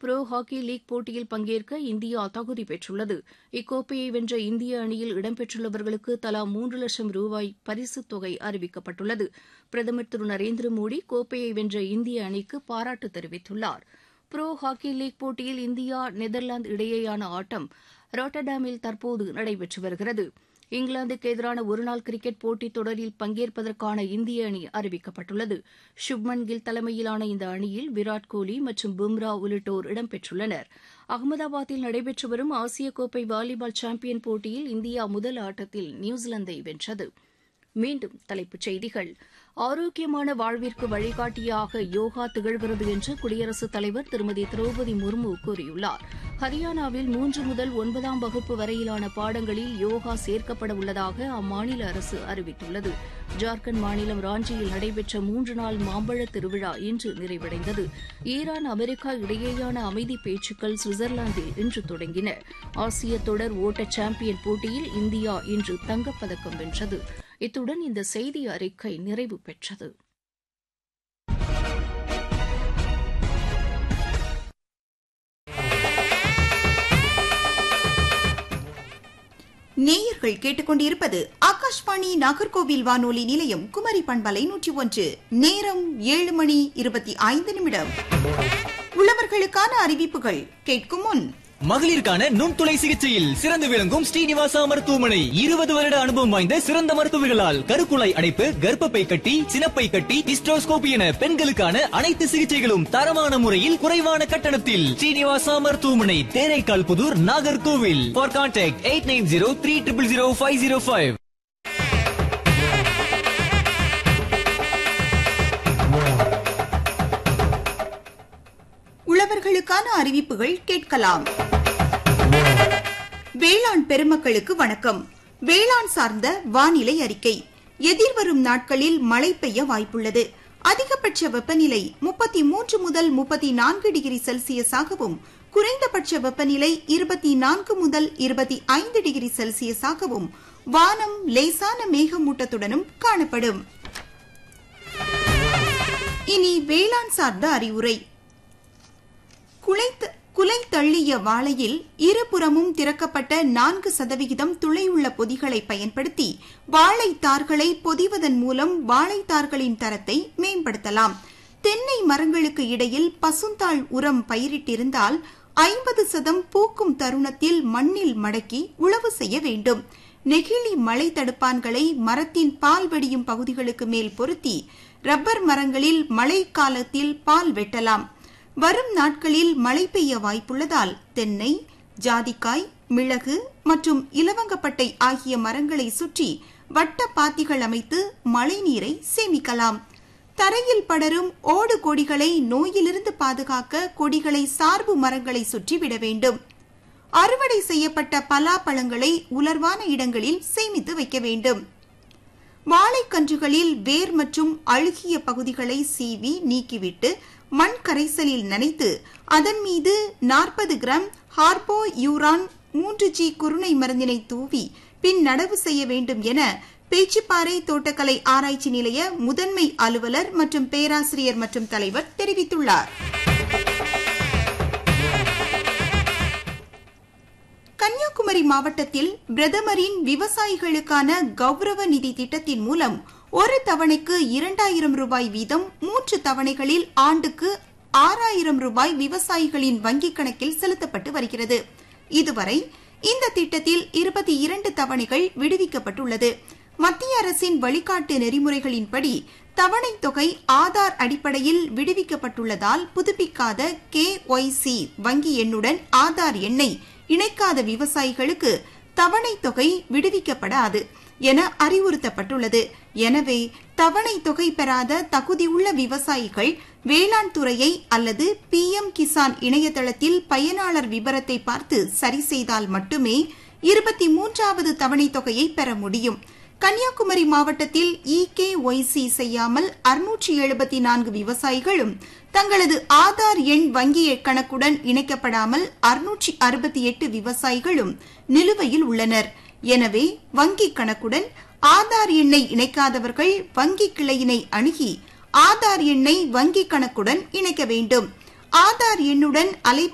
pro hockey league போட்டியில் பங்கேற்க India தகுதி பெற்றுள்ளது இக்கோப்பையை வென்ற இந்திய அணியில் இடம்பெற்றுள்ளவர்களுக்கு தலா மூன்று லட்சம் ரூபாய் பரிசுத் தொகை அறிவிக்கப்பட்டுள்ளது பிரதமர் திரு நரேந்திர மோடி கோப்பையை வென்ற இந்திய அணிக்கு பாராட்டு தெரிவித்துள்ளார் புரோ ஹாக்கி லீக் போட்டியில் இந்தியா நெதர்லாந்து இடையேயான ஆட்டம் ராட்டர்டாமில் தற்போது நடைபெற்று வருகிறது இங்கிலாந்துக்கு எதிரான ஒருநாள் கிரிக்கெட் போட்டித் தொடரில் பங்கேற்பதற்கான இந்திய அணி அறிவிக்கப்பட்டுள்ளது சுப்மன் கில் தலைமையிலான இந்த அணியில் விராட் கோலி மற்றும் பும்ரா உள்ளிட்டோர் இடம்பெற்றுள்ளனர் அகமதாபாத்தில் நடைபெற்று வரும் ஆசிய கோப்பை வாலிபால் சாம்பியன் போட்டியில் இந்தியா முதல் ஆட்டத்தில் நியூசிலாந்தை வென்றது மீண்டும் தலைப்புச் செய்திகள் ஆரோக்கியமான வாழ்விற்கு வழிகாட்டியாக யோகா திகழ்கிறது என்று குடியரசுத் தலைவர் திருமதி திரௌபதி முர்மு கூறியுள்ளார் ஹரியானாவில் மூன்று முதல் ஒன்பதாம் வகுப்பு வரையிலான பாடங்களில் யோகா சேர்க்கப்பட உள்ளதாக அம்மாநில அரசு அறிவித்துள்ளது ஜார்க்கண்ட் மாநிலம் ராஞ்சியில் நடைபெற்ற மூன்று நாள் மாம்பழ திருவிழா இன்று நிறைவடைந்தது ஈரான் அமெரிக்கா இடையேயான அமைதி பேச்சுக்கள் சுவிட்சர்லாந்தில் இன்று தொடங்கின ஆசிய தொடர் ஓட்ட சாம்பியன் போட்டியில் இந்தியா இன்று தங்கப்பதக்கம் வென்றது இத்துடன் இந்த செய்தி அறிக்கை நிறைவு பெற்றது நேயர்கள் கேட்டுக்கொண்டிருப்பது ஆகாஷ்வாணி நாகர்கோவில் வானொலி நிலையம் குமரி பண்பலை நூற்றி ஒன்று நேரம் ஏழு மணி இருபத்தி ஐந்து நிமிடம் உள்ளவர்களுக்கான அறிவிப்புகள் கேட்கும் முன் மகளிருக்கான நுண்துளை சிகிச்சையில் சிறந்து விளங்கும் ஸ்ரீனிவாசா மருத்துவமனை இருபது வருட அனுபவம் வாய்ந்த சிறந்த மருத்துவர்களால் கருக்குழாய் அடைப்பு கர்ப்பப்பை கட்டி சினப்பை கட்டி ஹிஸ்டோஸ்கோபி என பெண்களுக்கான அனைத்து சிகிச்சைகளும் தரமான முறையில் குறைவான கட்டணத்தில் ஸ்ரீனிவாசா மருத்துவமனை Theraikal Puthur Nagercoil for contact eight nine zero three triple zero five zero five உழவர்களுக்கான அறிவிப்புகள் கேட்கலாம் வேளாண் பெருமக்களுக்கு வணக்கம் வேளாண் சார்ந்த வானிலை அறிக்கை எதிர்வரும் நாட்களில் மழை பெய்ய வாய்ப்புள்ளது அதிகபட்ச வெப்பநிலை முப்பத்தி மூன்று முதல் முப்பத்தி நான்கு டிகிரி செல்சியஸாகவும் குறைந்தபட்ச வெப்பநிலை இருபத்தி நான்கு முதல் இருபத்தி ஐந்து டிகிரி செல்சியஸாகவும் வானம் லேசான மேகமூட்டத்துடனும் காணப்படும் இனி வேளாண் சார்ந்த அறிவுரை குலைத்த குலை தள்ளிய வாழையில் இருபுறமும் திறக்கப்பட்ட நான்கு சதவிகிதம் துளையுள்ள பொதிகளை பயன்படுத்தி வாழைத்தார்களை பொதிவதன் மூலம் வாழைத்தார்களின் தரத்தை மேம்படுத்தலாம் தென்னை மரங்களுக்கு இடையில் பசுந்தாள் உரம் பயிரிட்டிருந்தால் ஐம்பது சதம் பூக்கும் தருணத்தில் மண்ணில் மடக்கி உழவு செய்ய வேண்டும் நெகிழி மழை தடுப்பான்களை மரத்தின் பால் வெடியும் பகுதிகளுக்கு மேல் பொருத்தி ரப்பர் மரங்களில் மழை காலத்தில் பால் வெட்டலாம் வரும் நாட்களில் மழை பெய்ய வாய்ப்புள்ளதால் தென்னை ஜாதிக்காய் மிளகு மற்றும் இலவங்கப்பட்டை ஆகிய மரங்களை சுற்றி வட்ட பாத்திகள் அமைத்து மழை நீரை சேமிக்கலாம் தரையில் படரும் ஓடு கொடிகளை நோயிலிருந்து பாதுகாக்க கொடிகளை சார்பு மரங்களை சுற்றி விட வேண்டும் அறுவடை செய்யப்பட்ட பலாப்பழங்களை உலர்வான இடங்களில் சேமித்து வைக்க வேண்டும் வாழைக்கன்றுகளில் வேர் மற்றும் அழுகிய பகுதிகளை சீவி நீக்கிவிட்டு மண் கரைசலில் நனைத்து அதன் மீது நாற்பது கிராம் ஹார்போ யூரான் மூன்று ஜி குருணை மருந்தினை தூவி பின் நடவு செய்ய வேண்டும் என பேச்சிப்பாறை தோட்டக்கலை ஆராய்ச்சி நிலைய முதன்மை அலுவலர் மற்றும் பேராசிரியர் மற்றும் தலைவர் தெரிவித்துள்ளார் கன்னியாகுமரி மாவட்டத்தில் பிரதமரின் விவசாயிகளுக்கான கௌரவ நிதி திட்டத்தின் மூலம் ஒரு தவணைக்கு இரண்டாயிரம் ரூபாய் வீதம் மூன்று தவணைகளில் ஆண்டுக்கு ஆறாயிரம் ரூபாய் விவசாயிகளின் வங்கிக் கணக்கில் செலுத்தப்பட்டு வருகிறது இதுவரை இந்த திட்டத்தில் இருபத்தி இரண்டு தவணைகள் விடுவிக்கப்பட்டுள்ளது மத்திய அரசின் வழிகாட்டு நெறிமுறைகளின்படி தவணை தொகை ஆதார் அடிப்படையில் விடுவிக்கப்பட்டுள்ளதால் புதுப்பிக்காத கே ஒய் சி வங்கி எண்ணுடன் ஆதார் எண்ணை இணைக்காத விவசாயிகளுக்கு தவணை தொகை விடுவிக்கப்படாது என அறிவுறுத்தப்பட்டுள்ளது எனவே தவணை தொகை பெறாத தகுதியுள்ள விவசாயிகள் வேளாண் துறையை அல்லது பி எம் கிசான் இணையதளத்தில் பயனாளர் விவரத்தை பார்த்து சரி செய்தால் மட்டுமே இருபத்தி மூன்றாவது தவணை தொகையை பெற முடியும் கன்னியாகுமரி மாவட்டத்தில் இ கே ஒய்சி செய்யாமல் அறுநூற்றி எழுபத்தி நான்கு விவசாயிகளும் தங்களது ஆதார் எண் வங்கி கணக்குடன் இணைக்கப்படாமல் அறுநூற்றி அறுபத்தி எட்டு விவசாயிகளும் நிலுவையில் உள்ளனர் எனவே வங்கி கணக்குடன் ஆதார் எண்ணை இணைக்காதவர்கள் வங்கி கிளையினை அணுகி ஆதார் எண்ணை வங்கி கணக்குடன் இணைக்க வேண்டும் ஆதார் எண்ணுடன் அலை